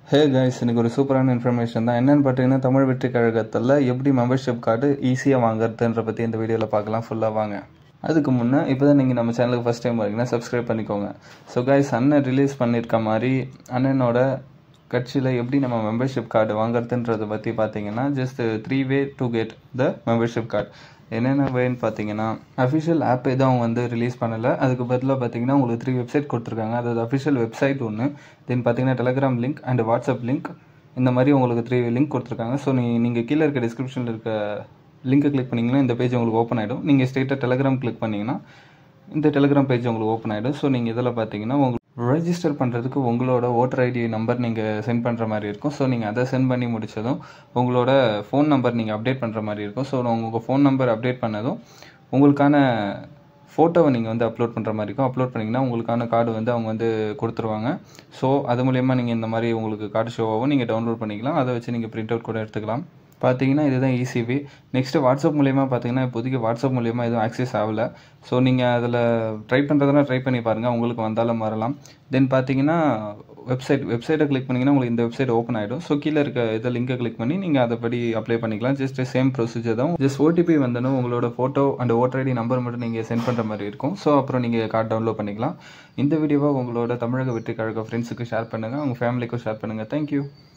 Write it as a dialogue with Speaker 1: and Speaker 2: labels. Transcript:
Speaker 1: hey guys இன்னைக்கு ஒரு சூப்பரான இன்ஃபர்மேஷன் தான் என்னென்னு பார்த்தீங்கன்னா தமிழ் வெற்றி கழகத்தில் எப்படி மெம்பர்ஷிப் கார்டு ஈஸியாக வாங்குறதுன்ற பற்றி இந்த வீடியோவில் பார்க்கலாம் ஃபுல்லாக வாங்க அதுக்கு முன்னே இப்போ தான் நீங்கள் நம்ம சேனலுக்கு ஃபஸ்ட் டைம் வரீங்கன்னா சப்ஸ்கிரைப் பண்ணிக்கோங்க ஸோ கைஸ் அண்ணன் ரிலீஸ் பண்ணியிருக்க மாதிரி அண்ணனோட கட்சியில் எப்படி நம்ம மெம்பர்ஷிப் கார்டு வாங்குறதுன்றதை பற்றி பார்த்தீங்கன்னா just three way to get the membership card என்னென்ன வேன்னு பார்த்தீங்கன்னா அஃபிஷியல் ஆப் எதுவும் அவங்க வந்து ரிலீஸ் பண்ணலை அதுக்கு பதிலாக பார்த்தீங்கன்னா உங்களுக்கு த்ரீ வெப்சைட் கொடுத்துருக்காங்க அதாவது அஃபிஷியல் வெப்சைட் ஒன்று தென் பார்த்தீங்கன்னா Telegram link and WhatsApp link இந்த மாதிரி உங்களுக்கு த்ரீ லிங்க் கொடுத்துருக்காங்க ஸோ நீ நீங்கள் கீழே இருக்க டிஸ்கிரிப்ஷனில் இருக்க லிங்கை கிளிக் பண்ணிங்கன்னா இந்த பேஜ் உங்களுக்கு ஓப்பன் ஆகிடும் நீங்கள் ஸ்ட்ரெயிட்டாக டெலகிராம் கிளிக் பண்ணிங்கன்னா இந்த டெலகிராம் பேஜ் உங்களுக்கு ஓப்பன் ஆகிடும் ஸோ நீங்கள் இதில் பார்த்தீங்கன்னா உங்களுக்கு ரெஜிஸ்டர் பண்ணுறதுக்கு உங்களோட ஓட்டர் ஐடி நம்பர் நீங்கள் சென்ட் பண்ணுற மாதிரி இருக்கும் ஸோ நீங்கள் அதை சென்ட் பண்ணி முடிச்சதும் உங்களோட ஃபோன் நம்பர் நீங்கள் அப்டேட் பண்ணுற மாதிரி இருக்கும் ஸோ உங்கள் ஃபோன் நம்பர் அப்டேட் பண்ணதும் உங்களுக்கான ஃபோட்டோவை நீங்கள் வந்து அப்லோட் பண்ணுற மாதிரி இருக்கும் அப்லோட் பண்ணிங்கன்னா உங்களுக்கான கார்டு வந்து அவங்க வந்து கொடுத்துருவாங்க ஸோ அது மூலயமா நீங்கள் இந்த மாதிரி உங்களுக்கு கார்டு ஷோவாகவும் நீங்கள் டவுன்லோட் பண்ணிக்கலாம் அதை வச்சு நீங்கள் பிரிண்ட் அவுட் கூட எடுத்துக்கலாம் பார்த்தீங்கன்னா இதுதான் ஈஸி வே நெக்ஸ்ட்டு வாட்ஸ்அப் மூலியமாக பார்த்தீங்கன்னா இப்போதைக்கு வாட்ஸ்அப் மூலியமாக எதுவும் ஆக்சஸ் ஆகலை ஸோ நீங்கள் அதில் ட்ரை பண்ணுறதுனா ட்ரை பண்ணி பாருங்கள் உங்களுக்கு வந்தாலும் வரலாம் தென் பார்த்தீங்கன்னா வெப்சைட் வெப்சைட்டை கிளிக் பண்ணிங்கன்னா உங்களுக்கு இந்த வெப்சைட் ஓப்பன் ஆகிடும் ஸோ கீழே இருக்க இதை லிங்கை கிளிக் பண்ணி நீங்கள் அதைப்படி அப்ளை பண்ணிக்கலாம் ஜஸ்ட் சேம் ப்ரொசீஜர் தான் ஜஸ்ட் ஓடிபி வந்தனும் உங்களோட photo and voter ID number மட்டும் நீங்கள் சென்ட் பண்ணுற மாதிரி இருக்கும் ஸோ அப்புறம் நீங்கள் கார்டு டவுன்லோட் பண்ணிக்கலாம் இந்த வீடியோவை உங்களோட தமிழக வெற்றி கழக ஃப்ரெண்ட்ஸுக்கு ஷேர் பண்ணுங்கள் உங்கள் ஃபேமிலிக்கும் ஷேர் பண்ணுங்கள் தேங்க்யூ